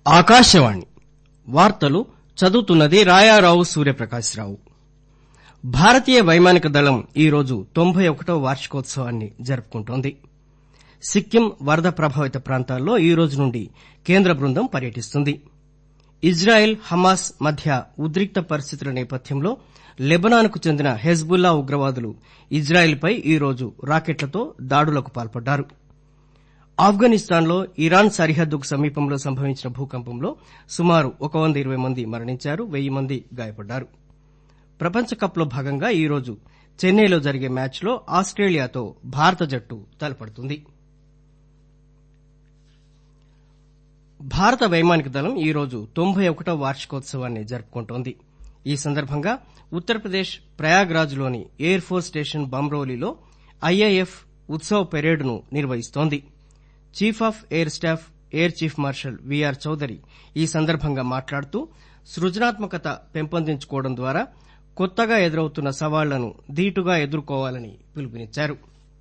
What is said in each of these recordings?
ఆకాశవాణి వార్తలు చదువుతున్నది రాయారావు సూర్యప్రకాశ్రావు భారతీయ వైమానిక దళం ఈరోజు తొంభై ఒకటో వార్షికోత్సవాన్ని జరుపుకుంటోంది సిక్కిం వరద ప్రభావిత ప్రాంతాల్లో ఈ రోజు నుండి కేంద్ర బృందం పర్యటిస్తుంది ఇజ్రాయెల్ హమాస్ మధ్య ఉద్రిక్త పరిస్థితుల నేపథ్యంలో లెబనాన్ కు చెందిన హెజ్బుల్లా ఉగ్రవాదులు ఇజ్రాయెల్ పై ఈరోజు రాకెట్లతో దాడులకు పాల్పడ్డారు ఆఫ్ఘనిస్తాన్ లో ఇరాన్ సరిహద్దుకు సమీపంలో సంభవించిన భూకంపంలో సుమారు ఒక వంద ఇరవై మంది మరణించారు వెయ్యి మంది గాయపడ్డారు ప్రపంచ కప్ లో భాగంగా ఈరోజు చెన్నైలో జరిగే మ్యాచ్ లో ఆస్టేలియాతో భారత జట్టు తలపడుతుంది భారత వైమానిక దళం ఈరోజు తొంభై ఒకటో వార్షికోత్సవాన్ని జరుపుకుంటోంది ఈ సందర్భంగా ఉత్తరప్రదేశ్ ప్రయాగ్రాజ్ లోని ఎయిర్ ఫోర్స్ స్టేషన్ బమ్రోలీలో ఐఏఎఫ్ ఉత్సవ్ పెరేడ్ ను నిర్వహిస్తోంది chief of air staff air chief marshal VR Chaudhari ఈ సందర్భంగా మాట్లాడుతూ సృజనాత్మకత పెంపొందించుకోవడం ద్వారా కొత్తగా ఎదురవుతున్న సవాళ్లను ధీటుగా ఎదుర్కోవాలని పిలుపునిచ్చారు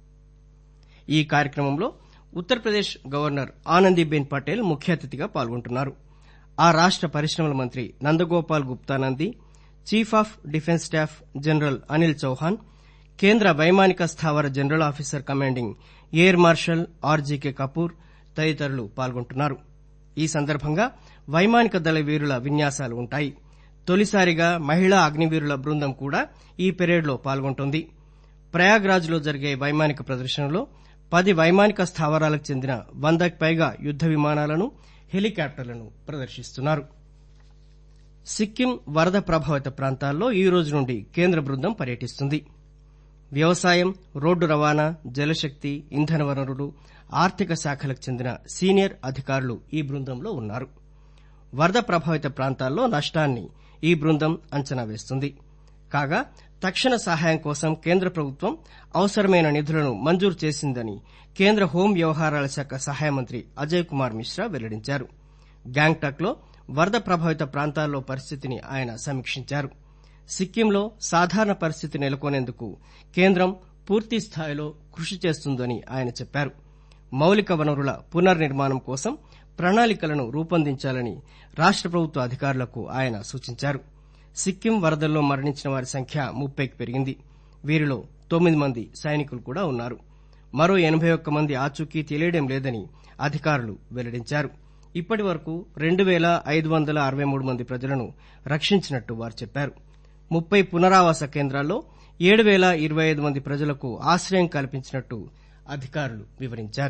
ఈ కార్యక్రమంలో ఉత్తరప్రదేశ్ గవర్నర్ ఆనందీబెన్ పటేల్ ముఖ్య అతిథిగా పాల్గొంటున్నారు ఆ రాష్ట పరిశ్రమల మంత్రి Nandagopal Gupta Nandi chief of defence staff general Anil Chauhan కేంద్ర వైమానిక స్థావర general officer commanding air marshal RGK Kapoor తదితరులు పాల్గొంటున్నారు ఈ సందర్భంగా వైమానిక దళ వీరుల విన్యాసాలు ఉంటాయి తొలిసారిగా మహిళా అగ్నివీరుల బృందం కూడా ఈ పెరేడ్ లో పాల్గొంటోంది ప్రయాగ్రాజ్ లో జరిగే వైమానిక ప్రదర్శనలో పది వైమానిక స్థావరాలకు చెందిన వందకు పైగా యుద్ద విమానాలను హెలికాప్టర్లను ప్రదర్శిస్తున్నారు సిక్కిం వరద ప్రభావిత ప్రాంతాల్లో ఈ రోజు నుండి కేంద్ర బృందం పర్యటిస్తుంది వ్యవసాయం రోడ్డు రవాణా జలశక్తి ఇంధన వనరులు ఆర్థిక శాఖలకు చెందిన సీనియర్ అధికారులు ఈ బృందంలో ఉన్నారు వరద ప్రభావిత ప్రాంతాల్లో నష్టాన్ని ఈ బృందం అంచనా వేస్తుంది కాగా తక్షణ సహాయం కోసం కేంద్ర ప్రభుత్వం అవసరమైన నిధులను మంజూరు చేసిందని కేంద్ర హోం వ్యవహారాల శాఖ సహాయ మంత్రి అజయ్ కుమార్ మిశ్రా వెల్లడించారు గ్యాంగ్టాక్ లో వరద ప్రభావిత ప్రాంతాల్లో పరిస్థితిని ఆయన సమీక్షించారు సిక్కింలో సాధారణ పరిస్థితి నెలకొనేందుకు కేంద్రం పూర్తి స్థాయిలో కృషి చేస్తుందని ఆయన చెప్పారు మౌలిక వనరుల పునర్నిర్మాణం కోసం ప్రణాళికలను రూపొందించాలని రాష్ట ప్రభుత్వ అధికారులకు ఆయన సూచించారు సిక్కిం వరదల్లో మరణించిన వారి సంఖ్య ముప్పైకి పెరిగింది వీరిలో తొమ్మిది మంది సైనికులు కూడా ఉన్నారు మరో ఎనబై ఒక్క మంది ఆచూకీ తెలియడం లేదని అధికారులు వెల్లడించారు ఇప్పటి వరకు రెండు పేల ఐదు వందల అరవై మూడు మంది ప్రజలను రక్షించినట్టు వారు చెప్పారు ముప్పై పునరావాస కేంద్రాల్లో ఏడు పేల ఇరవై ఐదు మంది ప్రజలకు ఆశ్రయం కల్పించినట్టు అధికారులు వివరించారు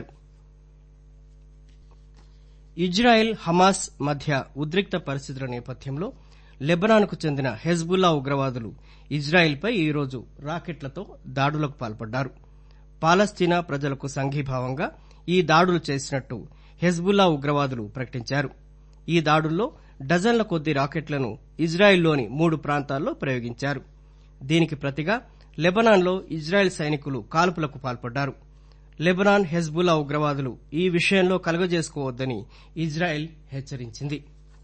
ఇజ్రాయెల్ హమాస్ మధ్య ఉద్రిక్త పరిస్థితుల నేపథ్యంలో లెబనాన్ కు చెందిన హెజ్బుల్లా ఉగ్రవాదులు ఇజ్రాయెల్ పై ఈరోజు రాకెట్లతో దాడులకు పాల్పడ్డారు పాలస్తీనా ప్రజలకు సంఘీభావంగా ఈ దాడులు చేసినట్టు హెజ్బుల్లా ఉగ్రవాదులు ప్రకటించారు ఈ దాడుల్లో డజన్ల కొద్దీ రాకెట్లను ఇజ్రాయెల్లోని మూడు ప్రాంతాల్లో ప్రయోగించారు దీనికి ప్రతిగా లెబనాన్లో ఇజ్రాయెల్ సైనికులు కాల్పులకు పాల్పడ్డారు లెబనాన్ హెజ్బుల్లా ఉగ్రవాదులు ఈ విషయంలో కలుగజేసుకోవద్దని ఇజ్రాయెల్ హెచ్చరించింది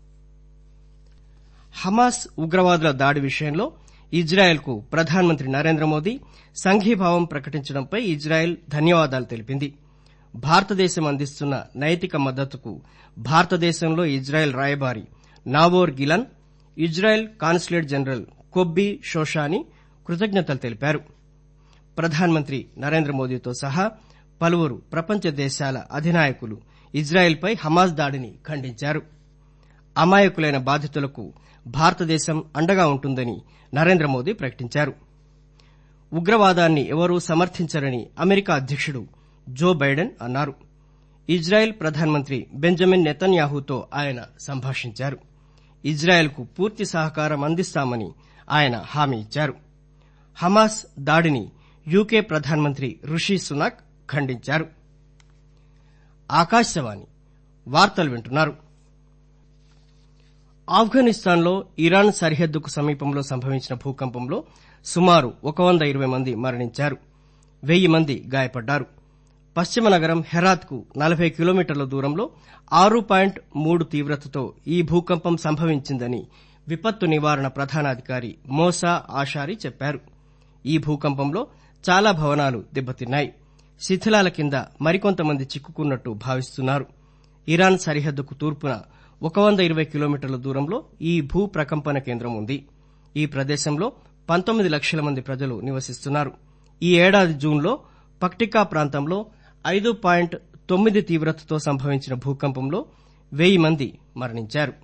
హమాస్ ఉగ్రవాదుల దాడి విషయంలో ఇజ్రాయెల్ కు ప్రధానమంత్రి నరేంద్ర మోదీ సంఘీభావం ప్రకటించడంపై ఇజ్రాయెల్ ధన్యవాదాలు తెలిపింది భారతదేశం అందిస్తున్న నైతిక మద్దతుకు భారతదేశంలో ఇజ్రాయెల్ రాయబారి Naor Gilon Israel consulate general Kobbi Shoshani కృతజ్ఞతలు తెలిపారు ప్రధానమంత్రి నరేంద్ర మోదీతో సహా పలువురు ప్రపంచ దేశాల అధినాయకులు ఇజ్రాయెల్ పై హమాస్ దాడిని ఖండించారు అమాయకులైన బాధితులకు భారతదేశం అండగా ఉంటుందని నరేంద్ర మోదీ ప్రకటించారు ఉగ్రవాదాన్ని ఎవరూ సమర్థించరని అమెరికా అధ్యకుడు జో బైడెన్ అన్నారు ఇజ్రాయెల్ ప్రధానమంత్రి బెంజమిన్ నెతన్యాహుతో ఆయన సంభాషించారు ఇజ్రాయెల్ కు పూర్తి సహకారం అందిస్తామని ఆయన హామీ ఇచ్చారు హమాస్ దాడిని యూకే ప్రధానమంత్రి రుషి సునాక్ ఖండించారు ఆకాశవాణి వార్తలు వింటున్నారు ఆఫ్ఘనిస్తాన్లో ఇరాన్ సరిహద్దుకు సమీపంలో సంభవించిన భూకంపంలో సుమారు ఒక వంద ఇరవై మంది మరణించారు వెయ్యి మంది గాయపడ్డారు పశ్చిమ నగరం హెరాత్ కు నలభై కిలోమీటర్ల దూరంలో ఆరు పాయింట్ మూడు తీవ్రతతో ఈ భూకంపం సంభవించిందని విపత్తు నివారణ ప్రధానాధికారి మోసా ఆషారి చెప్పారు ఈ భూకంపంలో చాలా భవనాలు దెబ్బతిన్నాయి శిథిలాల కింద మరికొంతమంది చిక్కుకున్నట్టు భావిస్తున్నారు ఇరాన్ సరిహద్దుకు తూర్పున ఒక వంద ఇరవై కిలోమీటర్ల దూరంలో ఈ భూ ప్రకంపన కేంద్రం ఉంది ఈ ప్రదేశంలో పంతొమ్మిది లక్షల మంది ప్రజలు నివసిస్తున్నారు ఈ ఏడాది జూన్లో పక్టికా ప్రాంతంలో ఐదు పాయింట్ తొమ్మిది తీవ్రతతో సంభవించిన భూకంపంలో వెయ్యి మంది మరణించారు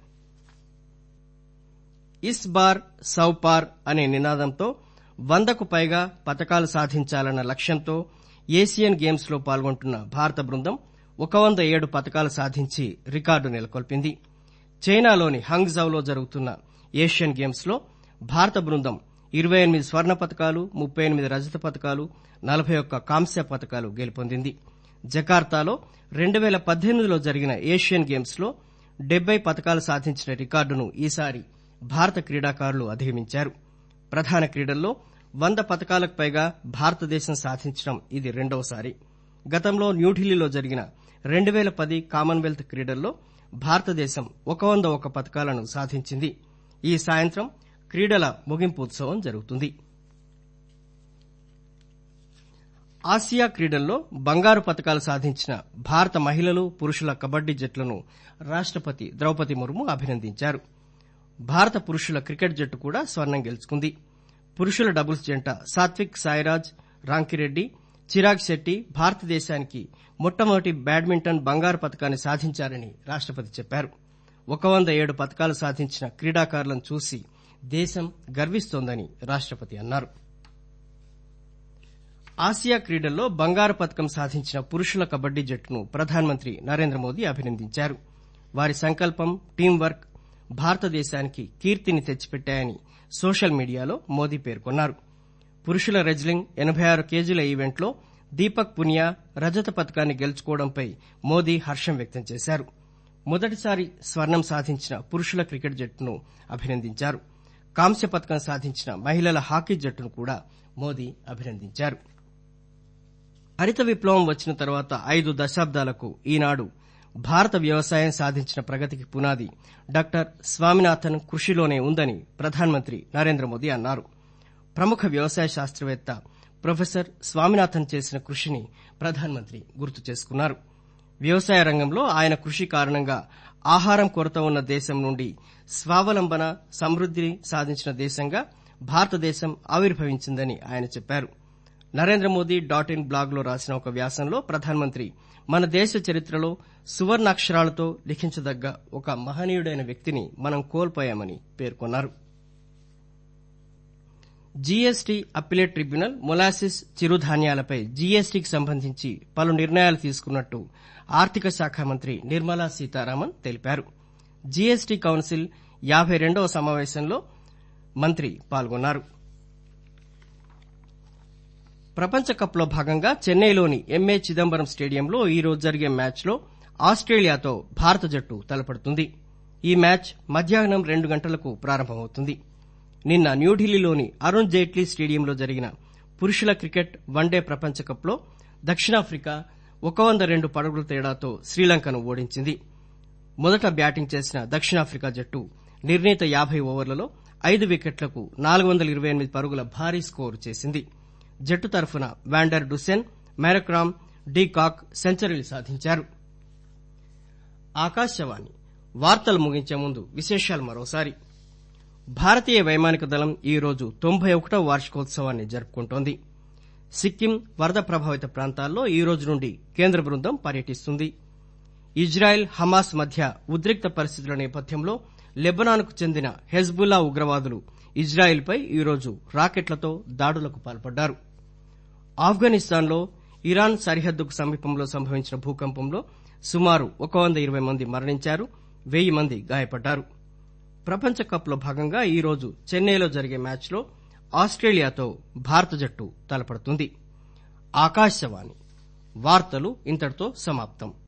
ఇస్ బార్ సౌ పార్ అనే నినాదంతో వందకు పైగా పతకాలు సాధించాలన్న లక్ష్యంతో ఏసియన్ గేమ్స్ లో పాల్గొంటున్న భారత బృందం ఒక వంద ఏడు పతకాలు సాధించి రికార్డు నెలకొల్పింది చైనాలోని హంగ్జౌలో జరుగుతున్న ఏషియన్ గేమ్స్ లో భారత బృందం ఇరవై ఎనిమిది స్వర్ణ పతకాలు ముప్పై ఎనిమిది రజత పతకాలు నలభై ఒక్క కాంస్య పతకాలు గెలుపొందింది జకార్తాలో రెండు పేల పద్దెనిమిదిలో జరిగిన ఏషియన్ గేమ్స్ లో డెబ్బై పతకాలు సాధించిన రికార్డును ఈసారి భారత క్రీడాకారులు అధిగమించారు ప్రధాన క్రీడల్లో వంద పతకాలకు పైగా భారతదేశం సాధించడం ఇది రెండవసారి గతంలో న్యూఢిల్లీలో జరిగిన రెండు పేల పది కామన్వెల్త్ క్రీడల్లో భారతదేశం ఒక వంద ఒక పతకాలను సాధించింది ఈ సాయంత్రం క్రీడల ముగింపు ఉత్సవం జరుగుతుంది ఆసియా క్రీడల్లో బంగారు పతకాలు సాధించిన భారత మహిళలు పురుషుల కబడ్డీ జట్లను రాష్టపతి ద్రౌపది ముర్ము అభినందించారు భారత పురుషుల క్రికెట్ జట్టు కూడా స్వర్ణం గెలుచుకుంది పురుషుల డబుల్స్ జంట సాత్విక్ సాయిరాజ్ రాంకిరెడ్డి చిరాగ్ శెట్టి భారతదేశానికి మొట్టమొదటి బ్యాడ్మింటన్ బంగారు పతకాన్ని సాధించారని రాష్టపతి చెప్పారు ఒక వంద ఏడు పతకాలు సాధించిన క్రీడాకారులను చూసి దేశం గర్విస్తోందని రాష్టపతి అన్నారు ఆసియా క్రీడల్లో బంగారు పతకం సాధించిన పురుషుల కబడ్డీ జట్టును ప్రధానమంత్రి నరేంద్ర మోదీ అభినందించారు వారి సంకల్పం టీం వర్క్ భారతదేశానికి కీర్తిని తెచ్చిపెట్టాయని సోషల్ మీడియాలో మోదీ పేర్కొన్నారు పురుషుల రెజ్లింగ్ ఎనబై ఆరు కేజీల ఈవెంట్లో దీపక్ పునియా రజత పతకాన్ని గెలుచుకోవడంపై మోదీ హర్షం వ్యక్తం చేశారు మొదటిసారి స్వర్ణం సాధించిన పురుషుల క్రికెట్ జట్టును అభినందించారు కాంస్య పతకం సాధించిన మహిళల హాకీ జట్టును కూడా మోదీ అభినందించారు హరిత విప్లవం వచ్చిన తర్వాత ఐదు దశాబ్దాలకు ఈనాడు భారత వ్యవసాయం సాధించిన ప్రగతికి పునాది డాక్టర్ స్వామినాథన్ కృషిలోనే ఉందని ప్రధానమంత్రి నరేంద్ర మోదీ అన్నారు ప్రముఖ వ్యవసాయ శాస్త్రవేత్త ప్రొఫెసర్ స్వామినాథన్ చేసిన కృషిని ప్రధానమంత్రి గుర్తు చేసుకున్నారు వ్యవసాయ రంగంలో ఆయన కృషి కారణంగా ఆహారం కొరత ఉన్న దేశం నుండి స్వావలంబన సమృద్దిని సాధించిన దేశంగా భారతదేశం ఆవిర్భవించిందని ఆయన చెప్పారు Narendra Modi dot in blog లో రాసిన ఒక వ్యాసంలో ప్రధానమంత్రి మన దేశ చరిత్రలో సువర్ణాక్షరాలతో లిఖించదగ్గ ఒక మహనీయుడైన వ్యక్తిని మనం కోల్పోయామని పేర్కొన్నారు జీఎస్టీ అప్పిలేట్ ట్రిబ్యునల్ మొలాసిస్ చిరుధాన్యాలపై జీఎస్టీకి సంబంధించి పలు నిర్ణయాలు తీసుకున్నట్టు ఆర్థిక శాఖ మంత్రి నిర్మలా సీతారామన్ తెలిపారు జీఎస్టీ కౌన్సిల్ యాబై రెండవ సమావేశంలో మంత్రి పాల్గొన్నారు ప్రపంచ కప్ లో భాగంగా చెన్నైలోని ఎంఏ చిదంబరం స్టేడియంలో ఈ రోజు జరిగే మ్యాచ్లో ఆస్టేలియాతో భారత జట్టు తలపడుతుంది ఈ మ్యాచ్ మధ్యాహ్నం రెండు గంటలకు ప్రారంభమవుతుంది నిన్న న్యూఢిల్లీలోని అరుణ్ జైట్లీ స్టేడియంలో జరిగిన పురుషుల క్రికెట్ వన్డే ప్రపంచ కప్లో దక్షిణాఫ్రికా ఒక వంద రెండు పరుగుల తేడాతో శ్రీలంకను ఓడించింది మొదట బ్యాటింగ్ చేసిన దక్షిణాఫ్రికా జట్టు నిర్ణీత యాబై ఓవర్లలో ఐదు వికెట్లకు నాలుగు వందల ఇరవై ఎనిమిది పరుగుల భారీ స్కోరు చేసింది జట్టు తరఫున వాండర్ డుసెన్ మెరక్రామ్ డి కాక్ సెంచరీలు సాధించారు ఆకాశవాణి వార్తలు ముగించే ముందు విశేషాలు మరోసారి భారతీయ వైమానిక దళం ఈ రోజు తొంభై ఒకటో వార్షికోత్సవాన్ని జరుపుకుంటోంది సిక్కిం వరద ప్రభావిత ప్రాంతాల్లో ఈ రోజు నుండి కేంద్ర బృందం పర్యటిస్తుంది ఇజ్రాయెల్ హమాస్ మధ్య ఉద్రిక్త పరిస్థితుల నేపథ్యంలో లెబనాన్కు చెందిన హెజ్బుల్లా ఉగ్రవాదులు ఇజ్రాయెల్పై ఈరోజు రాకెట్లతో దాడులకు పాల్పడ్డారు ఆఫ్ఘనిస్తాన్లో ఇరాన్ సరిహద్దుకు సమీపంలో సంభవించిన భూకంపంలో సుమారు ఒక వంద ఇరవై మంది మరణించారు వెయ్యి మంది గాయపడ్డారు ప్రపంచ కప్ లో భాగంగా ఈరోజు చెన్నైలో జరిగే మ్యాచ్లో ఆస్టేలియాతో భారత జట్టు తలపడుతుంది ఆకాశవాణి వార్తలు ఇంతటితో సమాప్తం